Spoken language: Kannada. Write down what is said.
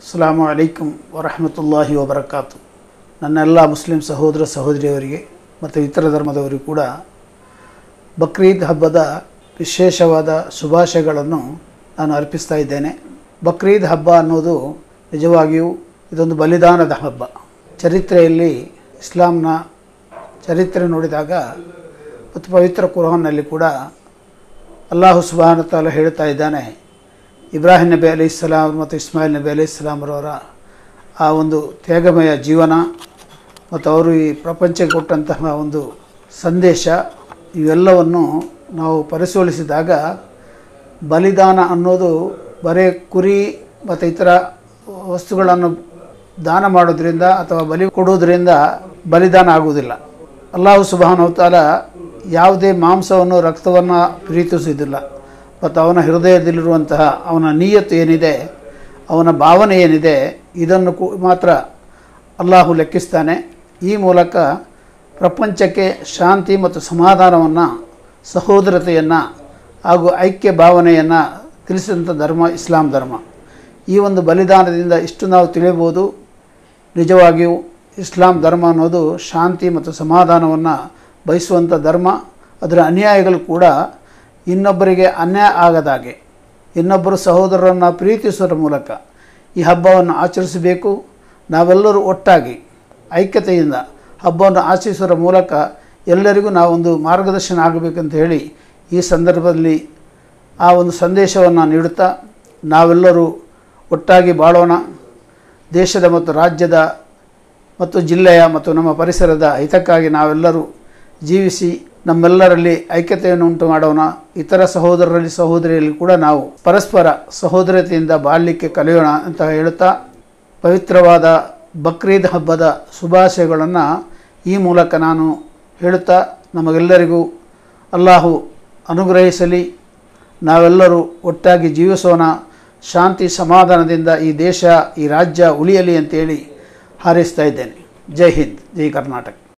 ಅಸ್ಲಾಮು ಅಲೈಕುಮ್ ವರಹಮತುಲ್ಲಾಹಿ ವಬರಕಾತು ನನ್ನೆಲ್ಲ ಮುಸ್ಲಿಂ ಸಹೋದರ ಸಹೋದರಿಯವರಿಗೆ ಮತ್ತು ಇತರ ಧರ್ಮದವರಿಗೂ ಕೂಡ ಬಕ್ರೀದ್ ಹಬ್ಬದ ವಿಶೇಷವಾದ ಶುಭಾಶಯಗಳನ್ನು ನಾನು ಅರ್ಪಿಸ್ತಾ ಇದ್ದೇನೆ ಬಕ್ರೀದ್ ಹಬ್ಬ ಅನ್ನೋದು ನಿಜವಾಗಿಯೂ ಇದೊಂದು ಬಲಿದಾನದ ಹಬ್ಬ ಚರಿತ್ರೆಯಲ್ಲಿ ಇಸ್ಲಾಂನ ಚರಿತ್ರೆ ನೋಡಿದಾಗ ಮತ್ತು ಪವಿತ್ರ ಕುರಾನ್ನಲ್ಲಿ ಕೂಡ ಅಲ್ಲಾಹು ಸುಬಾನ ತಾಲ ಹೇಳ್ತಾ ಇದ್ದಾನೆ ಇಬ್ರಾಹಿಂ ನಬಿ ಅಲಿ ಇಸ್ಲಾಂ ಮತ್ತು ಇಸ್ಮಾಯಿಲ್ ನಬಿ ಅಲಿ ಇಸ್ಲಾಮರವರ ಆ ಒಂದು ತ್ಯಾಗಮಯ ಜೀವನ ಮತ್ತು ಅವರು ಈ ಪ್ರಪಂಚಕ್ಕೆ ಕೊಟ್ಟಂತಹ ಒಂದು ಸಂದೇಶ ಇವೆಲ್ಲವನ್ನು ನಾವು ಪರಿಶೀಲಿಸಿದಾಗ ಬಲಿದಾನ ಅನ್ನೋದು ಬರೀ ಕುರಿ ಮತ್ತು ಇತರ ವಸ್ತುಗಳನ್ನು ದಾನ ಮಾಡೋದ್ರಿಂದ ಅಥವಾ ಬಲಿ ಕೊಡುವುದರಿಂದ ಬಲಿದಾನ ಆಗುವುದಿಲ್ಲ ಅಲ್ಲಾಹು ಸುಬಾನವತಾಲ ಯಾವುದೇ ಮಾಂಸವನ್ನು ರಕ್ತವನ್ನು ಪ್ರೀತಿಸುವುದಿಲ್ಲ ಮತ್ತು ಅವನ ಹೃದಯದಲ್ಲಿರುವಂತಹ ಅವನ ನೀಯತ್ತು ಏನಿದೆ ಅವನ ಭಾವನೆ ಏನಿದೆ ಇದನ್ನು ಕೂ ಮಾತ್ರ ಅಲ್ಲಾಹು ಲೆಕ್ಕಿಸ್ತಾನೆ ಈ ಮೂಲಕ ಪ್ರಪಂಚಕ್ಕೆ ಶಾಂತಿ ಮತ್ತು ಸಮಾಧಾನವನ್ನು ಸಹೋದರತೆಯನ್ನು ಹಾಗೂ ಐಕ್ಯ ಭಾವನೆಯನ್ನು ತಿಳಿಸಿದಂಥ ಧರ್ಮ ಇಸ್ಲಾಂ ಧರ್ಮ ಈ ಒಂದು ಬಲಿದಾನದಿಂದ ಇಷ್ಟು ನಾವು ತಿಳಿಯಬಹುದು ನಿಜವಾಗಿಯೂ ಇಸ್ಲಾಂ ಧರ್ಮ ಅನ್ನೋದು ಶಾಂತಿ ಮತ್ತು ಸಮಾಧಾನವನ್ನು ಬಯಸುವಂಥ ಧರ್ಮ ಅದರ ಅನ್ಯಾಯಗಳು ಕೂಡ ಇನ್ನೊಬ್ಬರಿಗೆ ಅನ್ಯಾಯ ಆಗದಾಗೆ ಇನ್ನೊಬ್ಬರು ಸಹೋದರರನ್ನು ಪ್ರೀತಿಸುವುದರ ಮೂಲಕ ಈ ಹಬ್ಬವನ್ನು ಆಚರಿಸಬೇಕು ನಾವೆಲ್ಲರೂ ಒಟ್ಟಾಗಿ ಐಕ್ಯತೆಯಿಂದ ಹಬ್ಬವನ್ನು ಆಚರಿಸುವುದರ ಮೂಲಕ ಎಲ್ಲರಿಗೂ ನಾವೊಂದು ಮಾರ್ಗದರ್ಶನ ಆಗಬೇಕಂತ ಹೇಳಿ ಈ ಸಂದರ್ಭದಲ್ಲಿ ಆ ಒಂದು ಸಂದೇಶವನ್ನು ನೀಡುತ್ತಾ ನಾವೆಲ್ಲರೂ ಒಟ್ಟಾಗಿ ಬಾಳೋಣ ದೇಶದ ಮತ್ತು ರಾಜ್ಯದ ಮತ್ತು ಜಿಲ್ಲೆಯ ಮತ್ತು ನಮ್ಮ ಪರಿಸರದ ಹಿತಕ್ಕಾಗಿ ನಾವೆಲ್ಲರೂ ಜೀವಿಸಿ ನಮ್ಮೆಲ್ಲರಲ್ಲಿ ಐಕ್ಯತೆಯನ್ನು ಉಂಟು ಮಾಡೋಣ ಇತರ ಸಹೋದರರಲ್ಲಿ ಸಹೋದರಿಯಲ್ಲಿ ಕೂಡ ನಾವು ಪರಸ್ಪರ ಸಹೋದರತೆಯಿಂದ ಬಾಳಲಿಕ್ಕೆ ಕಲಿಯೋಣ ಅಂತ ಹೇಳುತ್ತಾ ಪವಿತ್ರವಾದ ಬಕ್ರೀದ್ ಹಬ್ಬದ ಶುಭಾಶಯಗಳನ್ನು ಈ ಮೂಲಕ ನಾನು ಹೇಳುತ್ತಾ ನಮಗೆಲ್ಲರಿಗೂ ಅಲ್ಲಾಹು ಅನುಗ್ರಹಿಸಲಿ ನಾವೆಲ್ಲರೂ ಒಟ್ಟಾಗಿ ಜೀವಿಸೋಣ ಶಾಂತಿ ಸಮಾಧಾನದಿಂದ ಈ ದೇಶ ಈ ರಾಜ್ಯ ಉಳಿಯಲಿ ಅಂತೇಳಿ ಹಾರೈಸ್ತಾ ಇದ್ದೇನೆ ಜೈ ಹಿಂದ್ ಜೈ ಕರ್ನಾಟಕ